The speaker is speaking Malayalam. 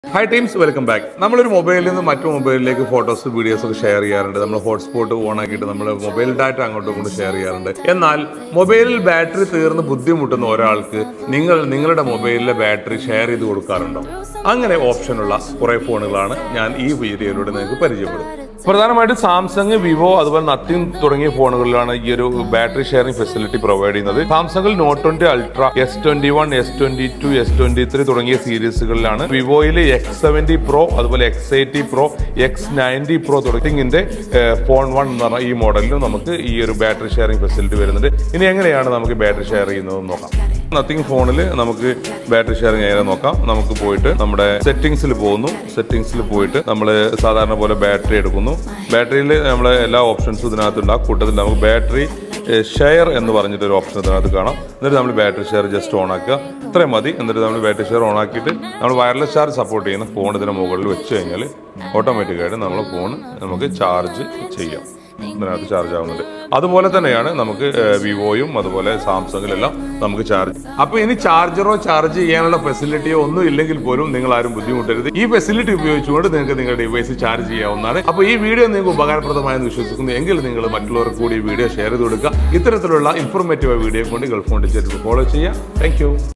ഹായ് ടീംസ് വെൽക്കം ബാക്ക് നമ്മളൊരു മൊബൈലിൽ നിന്ന് മറ്റു മൊബൈലിലേക്ക് ഫോട്ടോസ് വീഡിയോസ് ഒക്കെ ഷെയർ ചെയ്യാറുണ്ട് നമ്മൾ ഹോട്ട്സ്പോട്ട് ഓൺ ആക്കിയിട്ട് നമ്മൾ മൊബൈൽ ഡാറ്റ അങ്ങോട്ടും ഇങ്ങോട്ടും ഷെയർ ചെയ്യാറുണ്ട് എന്നാൽ മൊബൈലിൽ ബാറ്ററി തീർന്ന് ബുദ്ധിമുട്ടുന്ന ഒരാൾക്ക് നിങ്ങൾ നിങ്ങളുടെ മൊബൈലിലെ ബാറ്ററി ഷെയർ ചെയ്ത് കൊടുക്കാറുണ്ടോ അങ്ങനെ ഓപ്ഷനുള്ള കുറേ ഫോണുകളാണ് ഞാൻ ഈ വീഡിയോയിലൂടെ നിങ്ങൾക്ക് പരിചയപ്പെടും പ്രധാനമായിട്ടും സാംസങ് വിവോ അതുപോലെ നത്തിങ് തുടങ്ങിയ ഫോണുകളിലാണ് ഈ ഒരു ബാറ്ററി ഷെയറിംഗ് ഫെസിലിറ്റി പ്രൊവൈഡ് ചെയ്യുന്നത് സാംസങ്ങിൽ note twenty ultra S twenty one S twenty two S twenty three തുടങ്ങിയ സീരീസുകളിലാണ് വിവോയിൽ എക്സ് സെവന്റി പ്രോ അതുപോലെ X eighty pro X ninety pro തുടങ്ങിയതിന്റെ ഫോൺ വൺ എന്ന് പറഞ്ഞ ഈ മോഡലിലും നമുക്ക് ഈ ഒരു ബാറ്ററി ഷെയറിംഗ് ഫെസിലിറ്റി വരുന്നുണ്ട് ഇനി എങ്ങനെയാണ് നമുക്ക് ബാറ്ററി ഷെയർ ചെയ്യുന്നത് നോക്കാം നത്തിങ് ഫോണിൽ നമുക്ക് ബാറ്ററി ഷെയറിംഗ് എങ്ങനെ നോക്കാം നമുക്ക് പോയിട്ട് നമ്മുടെ സെറ്റിംഗ്സിൽ പോകുന്നു സെറ്റിംഗ്സിൽ പോയിട്ട് നമ്മൾ സാധാരണ പോലെ ബാറ്ററി എടുക്കുന്നു ബാറ്ററിയിൽ നമ്മൾ എല്ലാ ഓപ്ഷൻസും ഇതിനകത്തുണ്ട് ആ കൂട്ടത്തിൽ നമുക്ക് ബാറ്ററി ഷെയർ എന്ന് പറഞ്ഞിട്ട് ഒരു ഓപ്ഷൻ ഇതിനകത്ത് കാണാം എന്നിട്ട് നമ്മൾ ബാറ്ററി ഷെയർ ജസ്റ്റ് ഓൺ ആക്കുക ഇത്രയും മതി എന്നിട്ട് നമ്മൾ ബാറ്ററി ഷെയർ ഓൺ ആക്കിയിട്ട് നമ്മൾ വയർലെസ് ചാർജ് സപ്പോർട്ട് ചെയ്യുന്ന ഫോൺ ഇതിന് മുകളിൽ വെച്ച് കഴിഞ്ഞാൽ ഓട്ടോമാറ്റിക്കായിട്ട് നമ്മൾ ഫോൺ നമുക്ക് ചാർജ് ചെയ്യാം ഇതിനകത്ത് ചാർജ് ആവുന്നുണ്ട് അതുപോലെ തന്നെയാണ് നമുക്ക് ഏഹ്, വിവോയും അതുപോലെ സാംസങ്ങിലെല്ലാം നമുക്ക് ചാർജ് അപ്പൊ ഇനി ചാർജറോ ചാർജ് ചെയ്യാനുള്ള ഫെസിലിറ്റിയോ ഒന്നും ഇല്ലെങ്കിൽ പോലും നിങ്ങൾ ആരും ബുദ്ധിമുട്ടരുത് ഈ ഫെസിലിറ്റി ഉപയോഗിച്ചുകൊണ്ട് നിങ്ങൾക്ക് നിങ്ങളുടെ ഡിവൈസ് ചാർജ് ചെയ്യാവുന്നതാണ് അപ്പൊ ഈ വീഡിയോ നിങ്ങൾക്ക് ഉപകാരപ്രദമായെന്ന് വിശ്വസിക്കുന്നു എങ്കിൽ നിങ്ങൾ മറ്റുള്ളവർക്ക് കൂടി ഈ വീഡിയോ ഷെയർ ചെയ്ത് കൊടുക്കുക ഇത്തരത്തിലുള്ള ഇൻഫോർമേറ്റീവ് വീഡിയോ കൊണ്ട് ഗൾഫ് ഫോൺ ഫോളോ ചെയ്യുക താങ്ക്